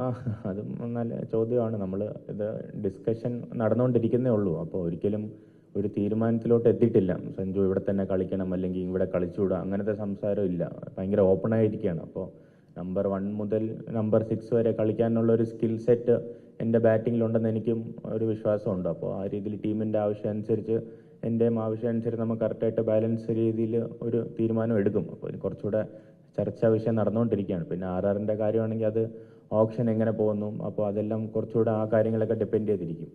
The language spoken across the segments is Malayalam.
ആ അത് നല്ല ചോദ്യമാണ് നമ്മൾ ഇത് ഡിസ്കഷൻ നടന്നുകൊണ്ടിരിക്കുന്നേ ഉള്ളൂ അപ്പോൾ ഒരിക്കലും ഒരു തീരുമാനത്തിലോട്ട് എത്തിയിട്ടില്ല സഞ്ജു ഇവിടെ തന്നെ കളിക്കണം അല്ലെങ്കിൽ ഇവിടെ കളിച്ചുകൂടാ അങ്ങനത്തെ സംസാരം ഇല്ല ഭയങ്കര ഓപ്പൺ ആയിരിക്കുകയാണ് അപ്പോൾ നമ്പർ വൺ മുതൽ നമ്പർ സിക്സ് വരെ കളിക്കാനുള്ള ഒരു സ്കിൽ സെറ്റ് എൻ്റെ ബാറ്റിങ്ങിലുണ്ടെന്ന് എനിക്കും ഒരു വിശ്വാസമുണ്ട് അപ്പോൾ ആ രീതിയിൽ ടീമിൻ്റെ ആവശ്യം അനുസരിച്ച് എൻ്റെയും ആവശ്യം അനുസരിച്ച് നമുക്ക് കറക്റ്റായിട്ട് ബാലൻസ് രീതിയിൽ ഒരു തീരുമാനം എടുക്കും അപ്പോൾ ഇനി കുറച്ചുകൂടെ ചർച്ചാ വിഷയം നടന്നുകൊണ്ടിരിക്കുകയാണ് പിന്നെ ആർ ആറിൻ്റെ കാര്യമാണെങ്കിൽ അത് ഓപ്ഷൻ എങ്ങനെ പോകുന്നു അപ്പോൾ അതെല്ലാം കുറച്ചുകൂടെ ആ കാര്യങ്ങളൊക്കെ ഡിപ്പെൻഡ് ചെയ്തിരിക്കും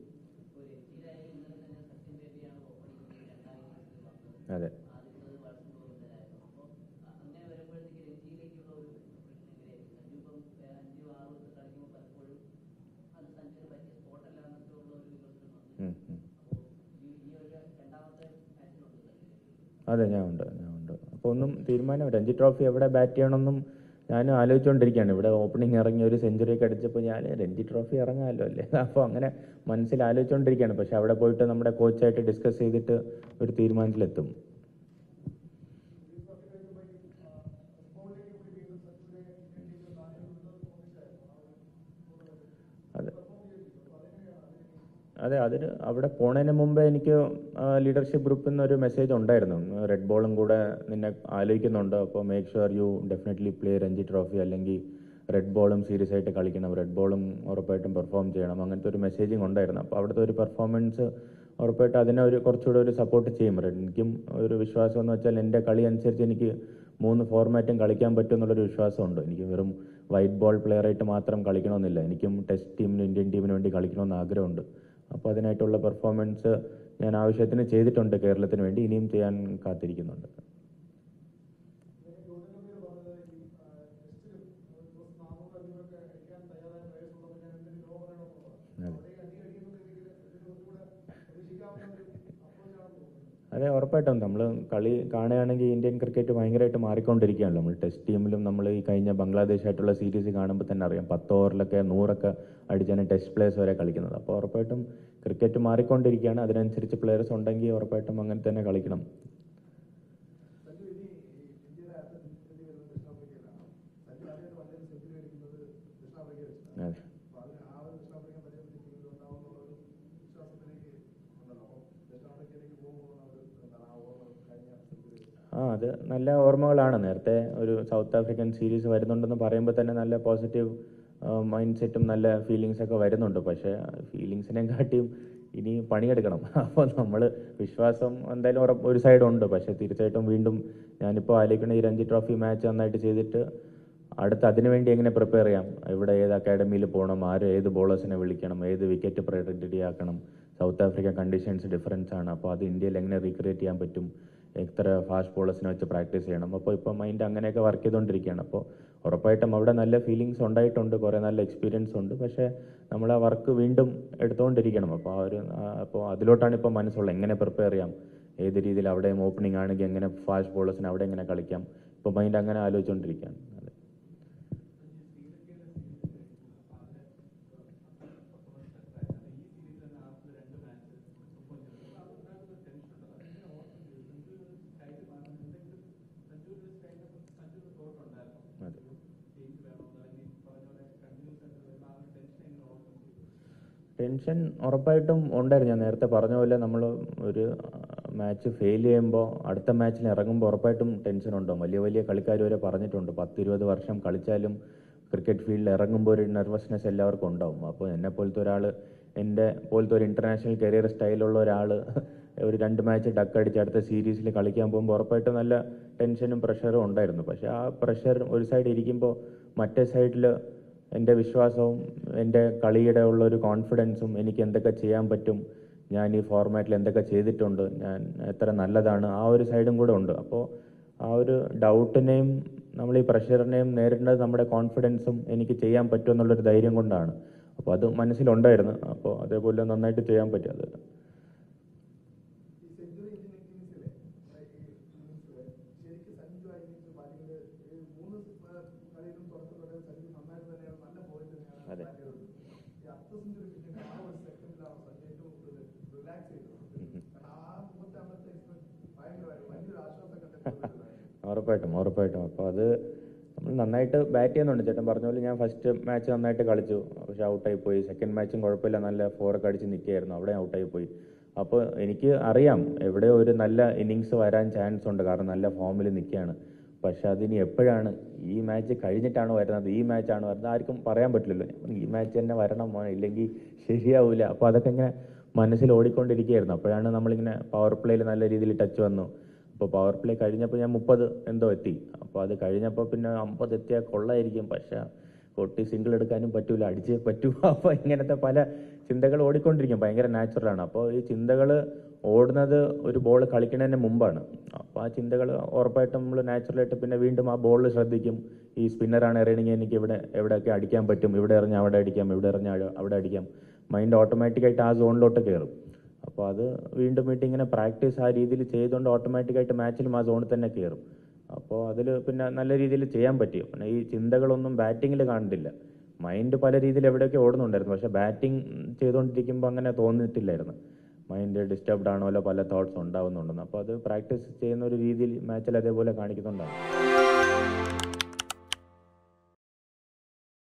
അതെ ഉം, ഉം. അതെ ഞാൻ ഉണ്ട് ഞാൻ ഉണ്ട് അപ്പോൾ ഒന്നും തീരുമാനം രഞ്ജി ട്രോഫി എവിടെ ബാറ്റ് ചെയ്യണമെന്നും ഞാൻ ആലോചിച്ചുകൊണ്ടിരിക്കുകയാണ് ഇവിടെ ഓപ്പണിംഗ് ഇറങ്ങി ഒരു സെഞ്ചുറി ഒക്കെ അടിച്ചപ്പോൾ ഞാൻ രഞ്ജി ട്രോഫി ഇറങ്ങാമല്ലോ അല്ലേ അപ്പോൾ അങ്ങനെ മനസ്സിൽ ആലോചിച്ചുകൊണ്ടിരിക്കുകയാണ് പക്ഷെ അവിടെ പോയിട്ട് നമ്മുടെ കോച്ചായിട്ട് ഡിസ്കസ് ചെയ്തിട്ട് ഒരു തീരുമാനത്തിലെത്തും അതെ അതെ അതിന് അവിടെ പോണതിന് മുമ്പേ എനിക്ക് ലീഡർഷിപ്പ് ഗ്രൂപ്പിൽ നിന്ന് ഒരു മെസ്സേജ് ഉണ്ടായിരുന്നു റെഡ് ബോളും കൂടെ നിന്നെ ആലോചിക്കുന്നുണ്ട് അപ്പോൾ make sure you definitely play Ranji trophy അല്ലെങ്കിൽ റെഡ് ബോളും സീരിയസ് ആയിട്ട് കളിക്കണം റെഡ് ബോളും ഉറപ്പായിട്ടും പെർഫോം ചെയ്യണം അങ്ങനത്തെ ഒരു മെസ്സേജിങ് ഉണ്ടായിരുന്നു അപ്പോൾ അവിടുത്തെ ഒരു പെർഫോമൻസ് ഉറപ്പായിട്ട് അതിനെ ഒരു കുറച്ചുകൂടെ ഒരു സപ്പോർട്ട് ചെയ്യും എനിക്കും ഒരു വിശ്വാസം എന്ന് വെച്ചാൽ എൻ്റെ കളി അനുസരിച്ച് എനിക്ക് മൂന്ന് ഫോർമാറ്റും കളിക്കാൻ പറ്റും എന്നുള്ളൊരു വിശ്വാസമുണ്ട് എനിക്ക് വെറും വൈറ്റ് ബോൾ പ്ലെയറായിട്ട് മാത്രം കളിക്കണമെന്നില്ല എനിക്കും ടെസ്റ്റ് ടീമിനും ഇന്ത്യൻ ടീമിന് വേണ്ടി കളിക്കണമെന്ന് ആഗ്രഹമുണ്ട് അപ്പോൾ അതിനായിട്ടുള്ള പെർഫോമൻസ് ഞാൻ ആവശ്യത്തിന് ചെയ്തിട്ടുണ്ട് കേരളത്തിന് വേണ്ടി ഇനിയും ചെയ്യാൻ കാത്തിരിക്കുന്നുണ്ട് അതെ അതെ ഉറപ്പായിട്ടും നമ്മൾ കളി കാണുകയാണെങ്കിൽ ഇന്ത്യൻ ക്രിക്കറ്റ് ഭയങ്കരമായിട്ട് മാറിക്കൊണ്ടിരിക്കുകയാണല്ലോ നമ്മൾ ടെസ്റ്റ് ടീമിലും നമ്മൾ ഈ കഴിഞ്ഞ ബംഗ്ലാദേശായിട്ടുള്ള സീരീസ് കാണുമ്പോൾ തന്നെ അറിയാം പത്ത് ഓവറിലൊക്കെ നൂറൊക്കെ അടിച്ചാണ് ടെസ്റ്റ് പ്ലേയേഴ്സ് വരെ കളിക്കുന്നത് അപ്പോൾ ഉറപ്പായിട്ടും ക്രിക്കറ്റ് മാറിക്കൊണ്ടിരിക്കുകയാണ് അതിനനുസരിച്ച് പ്ലെയേഴ്സ് ഉണ്ടെങ്കിൽ ഉറപ്പായിട്ടും അങ്ങനെ തന്നെ കളിക്കണം അതെ ആ അത് നല്ല ഓർമ്മകളാണ് നേരത്തെ ഒരു സൗത്ത് ആഫ്രിക്കൻ സീരീസ് വരുന്നുണ്ടെന്ന് പറയുമ്പോൾ തന്നെ നല്ല പോസിറ്റീവ് മൈൻഡ് സെറ്റും നല്ല ഫീലിങ്സ് ഒക്കെ വരുന്നുണ്ട് പക്ഷേ ഫീലിങ്സിനെ കാട്ടിയും ഇനി പണിയെടുക്കണം അപ്പോൾ നമ്മൾ വിശ്വാസം എന്തായാലും ഉറപ്പ് ഒരു സൈഡ് ഉണ്ട് പക്ഷേ തീർച്ചയായിട്ടും വീണ്ടും ഞാനിപ്പോൾ ആലോചിക്കുന്ന ഈ രഞ്ജി ട്രോഫി മാച്ച് നന്നായിട്ട് ചെയ്തിട്ട് അടുത്ത് അതിനു വേണ്ടി എങ്ങനെ പ്രിപ്പയർ ചെയ്യാം ഇവിടെ ഏത് അക്കാഡമിയിൽ പോകണം ആര് ഏത് ബോളേഴ്സിനെ വിളിക്കണം ഏത് വിക്കറ്റ് പ്രയോറിറ്റി ആക്കണം സൗത്ത് ആഫ്രിക്ക കണ്ടീഷൻസ് ഡിഫറൻസ് ആണ് അപ്പോൾ അത് ഇന്ത്യയിൽ എങ്ങനെ റീക്രിയേറ്റ് ചെയ്യാൻ പറ്റും എത്ര ഫാസ്റ്റ് ബോളേഴ്സിനെ വെച്ച് പ്രാക്ടീസ് ചെയ്യണം അപ്പോൾ ഇപ്പോൾ മൈൻഡ് അങ്ങനെയൊക്കെ വർക്ക് ചെയ്തുകൊണ്ടിരിക്കുകയാണ് അപ്പോൾ ഉറപ്പായിട്ടും അവിടെ നല്ല ഫീലിങ്സ് ഉണ്ടായിട്ടുണ്ട് കുറേ നല്ല എക്സ്പീരിയൻസ് ഉണ്ട് പക്ഷേ നമ്മൾ ആ വർക്ക് വീണ്ടും എടുത്തുകൊണ്ടിരിക്കണം അപ്പോൾ ആ ഒരു ആ, അപ്പോൾ അതിലോട്ടാണ് ഇപ്പോൾ മനസ്സുള്ളത് എങ്ങനെ പ്രിപ്പയർ ചെയ്യാം ഏത് രീതിയിൽ അവിടെയും ഓപ്പണിംഗ് ആണെങ്കിൽ എങ്ങനെ ഫാസ്റ്റ് ബോളേഴ്സിന് അവിടെ എങ്ങനെ കളിക്കാം ഇപ്പോൾ മൈൻഡ് അങ്ങനെ ആലോചിച്ചുകൊണ്ടിരിക്കുകയാണ് അതെ അതെ ടെൻഷൻ ഉറപ്പായിട്ടും ഉണ്ടായിരുന്നു ഞാൻ നേരത്തെ പറഞ്ഞ പോലെ നമ്മൾ ഒരു മാച്ച് ഫെയിൽ ചെയ്യുമ്പോൾ അടുത്ത മാച്ചിൽ ഇറങ്ങുമ്പോൾ ഉറപ്പായിട്ടും ടെൻഷൻ ഉണ്ടാവും വലിയ വലിയ കളിക്കാർ വരെ പറഞ്ഞിട്ടുണ്ട് പത്ത് ഇരുപത് വർഷം കളിച്ചാലും ക്രിക്കറ്റ് ഫീൽഡിൽ ഇറങ്ങുമ്പോൾ ഒരു നെർവസ്നെസ് എല്ലാവർക്കും ഉണ്ടാവും അപ്പോൾ എന്നെ പോലത്തെ ഒരാൾ എൻ്റെ പോലത്തെ ഒരു ഇൻ്റർനാഷണൽ കരിയർ സ്റ്റൈലുള്ള ഒരാൾ ഒരു രണ്ട് മാച്ച് ഡക്ക് അടിച്ച് അടുത്ത സീരീസിൽ കളിക്കാൻ പോകുമ്പോൾ ഉറപ്പായിട്ടും നല്ല ടെൻഷനും പ്രഷറും ഉണ്ടായിരുന്നു പക്ഷേ ആ പ്രഷർ ഒരു സൈഡ് ഇരിക്കുമ്പോൾ മറ്റേ സൈഡിൽ എൻ്റെ വിശ്വാസവും എൻ്റെ കളിയുടെ ഉള്ള ഒരു കോൺഫിഡൻസും എനിക്ക് എന്തൊക്കെ ചെയ്യാൻ പറ്റും ഞാൻ ഈ ഫോർമാറ്റിൽ എന്തൊക്കെ ചെയ്തിട്ടുണ്ട് ഞാൻ എത്ര നല്ലതാണ് ആ ഒരു സൈഡും കൂടെ ഉണ്ട് അപ്പോൾ ആ ഒരു ഡൗട്ടിനെയും നമ്മൾ ഈ പ്രഷറിനെയും നേരിടേണ്ടത് നമ്മുടെ കോൺഫിഡൻസും എനിക്ക് ചെയ്യാൻ പറ്റും എന്നുള്ളൊരു ധൈര്യം കൊണ്ടാണ് അപ്പോൾ അത് മനസ്സിലുണ്ടായിരുന്നു അപ്പോൾ അതേപോലെ നന്നായിട്ട് ചെയ്യാൻ പറ്റും അത് അതെ ഉറപ്പായിട്ടും ഉറപ്പായിട്ടും അപ്പോൾ അത് നന്നായിട്ട് ബാറ്റ് ചെയ്യുന്നുണ്ട് ചേട്ടൻ പറഞ്ഞ പോലെ ഞാൻ ഫസ്റ്റ് മാച്ച് നന്നായിട്ട് കളിച്ചു പക്ഷെ ഔട്ടായി പോയി സെക്കൻഡ് മാച്ചും കുഴപ്പമില്ല നല്ല ഫോറൊക്കെ അടിച്ച് നിൽക്കുകയായിരുന്നു അവിടെ ഔട്ടായി പോയി അപ്പോൾ എനിക്ക് അറിയാം എവിടെ ഒരു നല്ല ഇന്നിങ്സ് വരാൻ ചാൻസ് ഉണ്ട് കാരണം നല്ല ഫോമിൽ നിൽക്കുകയാണ് പക്ഷെ അതിനി എപ്പോഴാണ് ഈ മാച്ച് കഴിഞ്ഞിട്ടാണ് വരുന്നത് ഈ മാച്ചാണ് വരുന്നത് ആർക്കും പറയാൻ പറ്റില്ലല്ലോ ഈ മാച്ച് തന്നെ വരണം മോനെ ഇല്ലെങ്കിൽ ശരിയാവില്ല അപ്പോൾ അതൊക്കെ ഇങ്ങനെ മനസ്സിൽ ഓടിക്കൊണ്ടിരിക്കുകയായിരുന്നു അപ്പോഴാണ് നമ്മളിങ്ങനെ പവർ പ്ലേയിൽ നല്ല രീതിയിൽ ടച്ച് വന്നു അപ്പോൾ പവർ പ്ലേ കഴിഞ്ഞപ്പോൾ ഞാൻ മുപ്പത് എന്തോ എത്തി അപ്പോൾ അത് കഴിഞ്ഞപ്പോൾ പിന്നെ അമ്പത് എത്തിയാൽ കൊള്ളായിരിക്കും പക്ഷേ കൊട്ടി സിംഗിൾ എടുക്കാനും പറ്റൂല അടിച്ചേ പറ്റൂ അപ്പോൾ ഇങ്ങനത്തെ പല ചിന്തകൾ ഓടിക്കൊണ്ടിരിക്കും ഭയങ്കര നാച്ചുറലാണ് അപ്പോൾ ഈ ചിന്തകൾ ഓടുന്നത് ഒരു ബോൾ കളിക്കുന്നതിന് മുമ്പാണ് അപ്പോൾ ആ ചിന്തകൾ ഉറപ്പായിട്ടും നമ്മൾ നാച്ചുറലായിട്ട് പിന്നെ വീണ്ടും ആ ബോളിൽ ശ്രദ്ധിക്കും ഈ സ്പിന്നറാണ് എറിയണമെങ്കിൽ എനിക്ക് ഇവിടെ എവിടെയൊക്കെ അടിക്കാൻ പറ്റും ഇവിടെ എറിഞ്ഞാൽ അവിടെ അടിക്കാം ഇവിടെ എറിഞ്ഞാൽ അവിടെ അടിക്കാം മൈൻഡ് ഓട്ടോമാറ്റിക്കായിട്ട് ആ സോണിലോട്ട് കയറും അപ്പോൾ അത് വീണ്ടും വീണ്ടും ഇങ്ങനെ പ്രാക്ടീസ് ആ രീതിയിൽ ചെയ്തുകൊണ്ട് ഓട്ടോമാറ്റിക്കായിട്ട് മാച്ചിലും ആ സോണിൽ തന്നെ കയറും അപ്പോൾ അതിൽ പിന്നെ നല്ല രീതിയിൽ ചെയ്യാൻ പറ്റി പിന്നെ ഈ ചിന്തകളൊന്നും ബാറ്റിങ്ങിൽ കാണുന്നില്ല മൈൻഡ് പല രീതിയിൽ എവിടെയൊക്കെ ഓടുന്നുണ്ടായിരുന്നു പക്ഷേ ബാറ്റിംഗ് ചെയ്തുകൊണ്ടിരിക്കുമ്പോൾ അങ്ങനെ തോന്നിയിട്ടില്ലായിരുന്നു മൈൻഡ് ഡിസ്റ്റർബ്ഡ് ആണോ അല്ല പല തോട്ട്സ് ഉണ്ടാവുന്നുണ്ടെന്ന് അപ്പോൾ അത് പ്രാക്ടീസ് ചെയ്യുന്ന ഒരു രീതിയിൽ മാച്ചിൽ അതേപോലെ കാണിക്കുന്നുണ്ടാവും